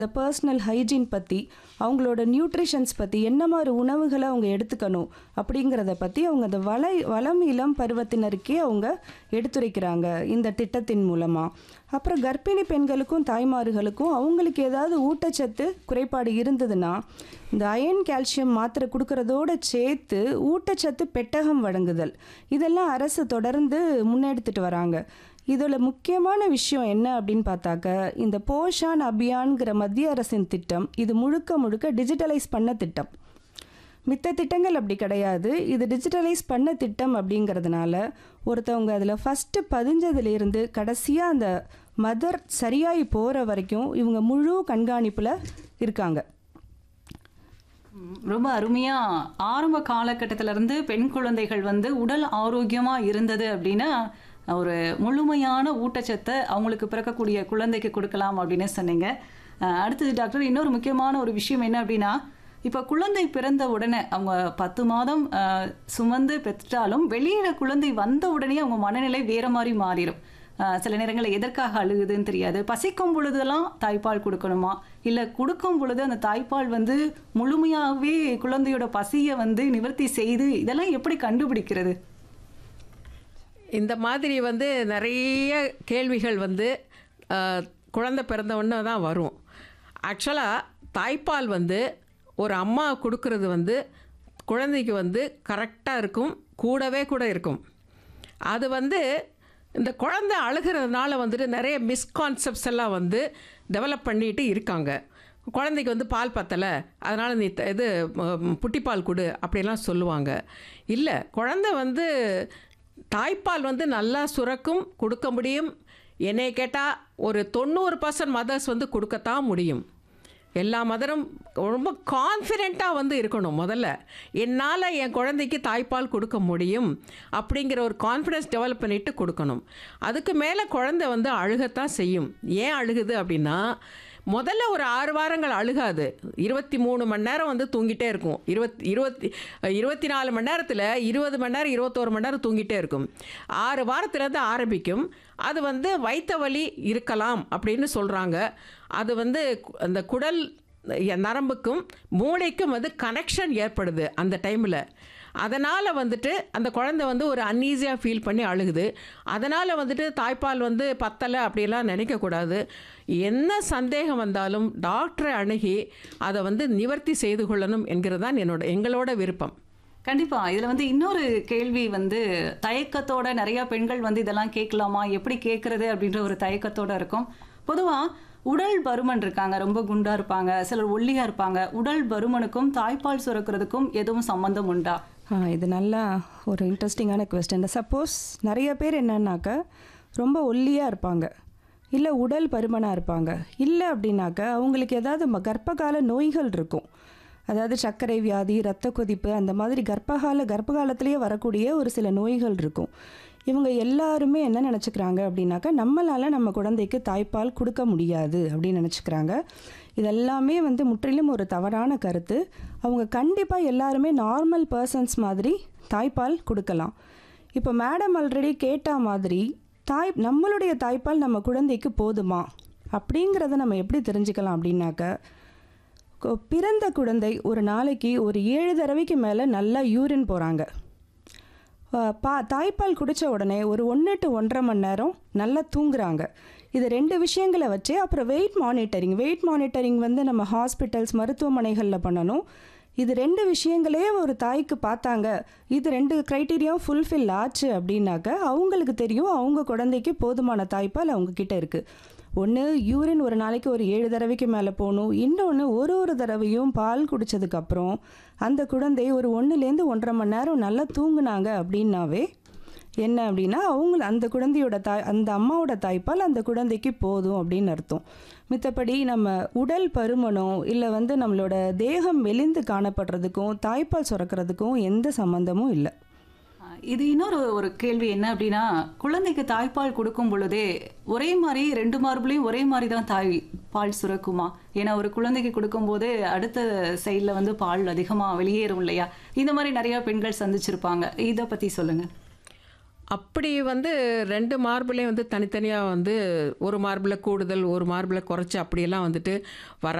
இந்த personal hygiene பற்றி அவங்களோட நியூட்ரிஷன்ஸ் பற்றி என்ன மாதிரி உணவுகளை அவங்க எடுத்துக்கணும் அப்படிங்கிறத பற்றி அவங்க அந்த வள வளம் இளம் பருவத்தினருக்கே அவங்க எடுத்துரைக்கிறாங்க இந்த திட்டத்தின் மூலமாக அப்புறம் கர்ப்பிணி பெண்களுக்கும் தாய்மார்களுக்கும் அவங்களுக்கு ஏதாவது ஊட்டச்சத்து குறைபாடு இருந்ததுன்னா இந்த அயன் கால்சியம் மாத்திரை கொடுக்கறதோட சேர்த்து ஊட்டச்சத்து பெட்டகம் வழங்குதல் இதெல்லாம் அரசு தொடர்ந்து முன்னெடுத்துட்டு வராங்க இதில் முக்கியமான விஷயம் என்ன அப்படின்னு பார்த்தாக்க இந்த போஷான் அபியான்கிற மத்திய அரசின் திட்டம் இது முழுக்க முழுக்க டிஜிட்டலைஸ் பண்ண திட்டம் மித்த திட்டங்கள் அப்படி கிடையாது இது டிஜிட்டலைஸ் பண்ண திட்டம் அப்படிங்கிறதுனால ஒருத்தவங்க அதில் ஃபஸ்ட்டு பதிஞ்சதுலேருந்து கடைசியாக அந்த மதர் சரியாகி போகிற வரைக்கும் இவங்க முழு கண்காணிப்பில் இருக்காங்க ம், ரொம்ப அருமையா ஆரம்ப காலகட்டத்தில இருந்து பெண் குழந்தைகள் வந்து உடல் ஆரோக்கியமா இருந்தது அப்படின்னா ஒரு முழுமையான ஊட்டச்சத்தை அவங்களுக்கு பிறக்கக்கூடிய குழந்தைக்கு கொடுக்கலாம் அப்படின்னு சொன்னீங்க அஹ், அடுத்தது டாக்டர் இன்னொரு முக்கியமான ஒரு விஷயம் என்ன அப்படின்னா இப்போ குழந்தை பிறந்த உடனே அவங்க பத்து மாதம் அஹ், சுமந்து பெற்றாலும் வெளியில குழந்தை வந்த உடனே அவங்க மனநிலை வேற மாதிரி மாறிடும் அஹ், சில நேரங்களில் எதற்காக அழுகுதுன்னு தெரியாது பசிக்கும் பொழுதெல்லாம் தாய்ப்பால் கொடுக்கணுமா இல்லை கொடுக்கும் பொழுது அந்த தாய்ப்பால் வந்து முழுமையாகவே குழந்தையோட பசியை வந்து நிவர்த்தி செய்து இதெல்லாம் எப்படி கண்டுபிடிக்கிறது இந்த மாதிரி வந்து நிறைய கேள்விகள் வந்து அஹ், குழந்தை பிறந்த உடனே தான் வரும் ஆக்சுவலாக தாய்ப்பால் வந்து ஒரு அம்மா கொடுக்கறது வந்து குழந்தைக்கு வந்து கரெக்டாக இருக்கும் கூடவே கூட இருக்கும் அது வந்து இந்த குழந்தை அழுகிறதுனால வந்துட்டு நிறைய மிஸ்கான்செப்ட்ஸ் எல்லாம் வந்து டெவலப் பண்ணிட்டு இருக்காங்க குழந்தைக்கு வந்து பால் பத்தலை அதனால் நீ த- இது ம், புட்டிப்பால் கொடு அப்படிலாம் சொல்லுவாங்க இல்லை குழந்தை வந்து தாய்ப்பால் வந்து நல்லா சுரக்கும் கொடுக்க முடியும் என்னை கேட்டால் ஒரு தொண்ணூறு பர்சன்ட் மதர்ஸ் வந்து கொடுக்கத்தான் முடியும் எல்லா மதரும் ரொம்ப கான்ஃபிடெண்ட்டாக வந்து இருக்கணும் முதல்ல என்னால் என் குழந்தைக்கு தாய்ப்பால் கொடுக்க முடியும் அப்படிங்கிற ஒரு கான்ஃபிடென்ஸ் டெவலப் பண்ணிட்டு கொடுக்கணும் அதுக்கு மேலே குழந்தை வந்து அழுகத்தான் செய்யும் ஏன் அழுகுது அப்படின்னா முதல்ல ஒரு ஆறு வாரங்கள் அழுகாது இருபத்தி மூணு மணி நேரம் வந்து தூங்கிட்டே இருக்கும் இருபத்தி இருபத்தி இருபத்தி நாலு மணி நேரத்தில் இருபது மணி நேரம் இருபத்தோரு மணி நேரம் தூங்கிட்டே இருக்கும் ஆறு வாரத்துலேருந்து ஆரம்பிக்கும் அது வந்து வயிற்று வலி இருக்கலாம் அப்படின்னு சொல்கிறாங்க அது வந்து கு- அந்த குடல் நரம்புக்கும் மூளைக்கும் வந்து கனெக்ஷன் ஏற்படுது அந்த டைமில் அதனால் வந்துட்டு அந்த குழந்தை வந்து ஒரு அன்ஈஸியாக ஃபீல் பண்ணி அழுகுது அதனால் வந்துட்டு தாய்ப்பால் வந்து பத்தலை அப்படிலாம் நினைக்கக்கூடாது என்ன சந்தேகம் வந்தாலும் டாக்டரை அணுகி அதை வந்து நிவர்த்தி செய்து கொள்ளணும் என்கிறது தான் என்னோட எங்களோட விருப்பம் கண்டிப்பா இதுல வந்து இன்னொரு கேள்வி வந்து தயக்கத்தோட நிறைய பெண்கள் வந்து இதெல்லாம் கேட்கலாமா எப்படி கேட்கறது அப்படின்ற ஒரு தயக்கத்தோட இருக்கும் பொதுவா உடல் பருமன் இருக்காங்க ரொம்ப குண்டா இருப்பாங்க சிலர் ஒல்லியா இருப்பாங்க உடல் பருமனுக்கும் தாய்ப்பால் சுரக்கிறதுக்கும் எதுவும் சம்பந்தம் உண்டா ஆ, இது நல்லா ஒரு இன்ட்ரெஸ்டிங்கான கொஸ்டின் சப்போஸ் நிறைய பேர் என்னன்னாக்க ரொம்ப ஒல்லியாக இருப்பாங்க இல்லை உடல் பருமனாக இருப்பாங்க இல்லை அப்படின்னாக்க அவங்களுக்கு ஏதாவது ம- கர்ப்பகால நோய்கள் இருக்கும் அதாவது சர்க்கரை வியாதி இரத்த கொதிப்பு அந்த மாதிரி கர்ப்பகால கர்ப்பகாலத்திலேயே வரக்கூடிய ஒரு சில நோய்கள் இருக்கும் இவங்க எல்லாருமே என்ன நினச்சிக்கிறாங்க அப்படின்னாக்கா நம்மளால் நம்ம குழந்தைக்கு தாய்ப்பால் கொடுக்க முடியாது அப்படின்னு நினச்சிக்கிறாங்க இதெல்லாமே வந்து முற்றிலும் ஒரு தவறான கருத்து அவங்க கண்டிப்பாக எல்லாருமே நார்மல் பர்சன்ஸ் மாதிரி தாய்ப்பால் கொடுக்கலாம் இப்போ மேடம் ஆல்ரெடி கேட்ட மாதிரி தாய் நம்மளுடைய தாய்ப்பால் நம்ம குழந்தைக்கு போதுமா அப்படிங்கிறத நம்ம எப்படி தெரிஞ்சுக்கலாம் அப்படின்னாக்க கொ- பிறந்த குழந்தை ஒரு நாளைக்கு ஒரு ஏழு தடவைக்கு மேலே நல்லா யூரின் போகிறாங்க பா தாய்ப்பால் குடித்த உடனே ஒரு ஒன்று டு ஒன்றரை மணி நேரம் நல்லா தூங்குறாங்க இது ரெண்டு விஷயங்களை வச்சு அப்புறம் வெயிட் மானிட்டரிங் வெயிட் மானிட்டரிங் வந்து நம்ம ஹாஸ்பிட்டல்ஸ் மருத்துவமனைகளில் பண்ணணும் இது ரெண்டு விஷயங்களே ஒரு தாய்க்கு பார்த்தாங்க இது ரெண்டு க்ரைட்டீரியாவும் ஃபுல்ஃபில் ஆச்சு அப்படின்னாக்க அவங்களுக்கு தெரியும் அவங்க குழந்தைக்கு போதுமான தாய்ப்பால் அவங்க கிட்ட இருக்குது ஒன்று யூரின் ஒரு நாளைக்கு ஒரு ஏழு தடவைக்கு மேலே போகணும் இன்னொன்று ஒரு ஒரு தடவையும் பால் குடித்ததுக்கப்புறம் அந்த குழந்தை ஒரு ஒன்றுலேருந்து ஒன்றரை மணி நேரம் நல்லா தூங்குனாங்க அப்படின்னாவே என்ன அப்படின்னா அவங்க அந்த குழந்தையோட தாய் அந்த அம்மாவோட தாய்ப்பால் அந்த குழந்தைக்கு போதும் அப்படின்னு அர்த்தம் மித்தபடி நம்ம உடல் பருமனோ இல்லை வந்து நம்மளோட தேகம் மெலிந்து காணப்படுறதுக்கும் தாய்ப்பால் சுரக்கிறதுக்கும் எந்த சம்மந்தமும் இல்லை ஆஹ் இது இன்னொரு ஒரு கேள்வி என்ன அப்படின்னா குழந்தைக்கு தாய்ப்பால் கொடுக்கும் பொழுதே ஒரே மாதிரி ரெண்டு மார்புலையும் ஒரே மாதிரி தான் தாய் பால் சுரக்குமா ஏன்னா ஒரு குழந்தைக்கு கொடுக்கும்போது அடுத்த சைடில் வந்து பால் அதிகமாக வெளியேறும் இல்லையா இந்த மாதிரி நிறைய பெண்கள் சந்திச்சிருப்பாங்க இதை பற்றி சொல்லுங்க அப்படி வந்து ரெண்டு மார்பிளையும் வந்து தனித்தனியாக வந்து ஒரு மார்பிளை கூடுதல் ஒரு மார்பிளை குறைச்சி அப்படியெல்லாம் வந்துட்டு வர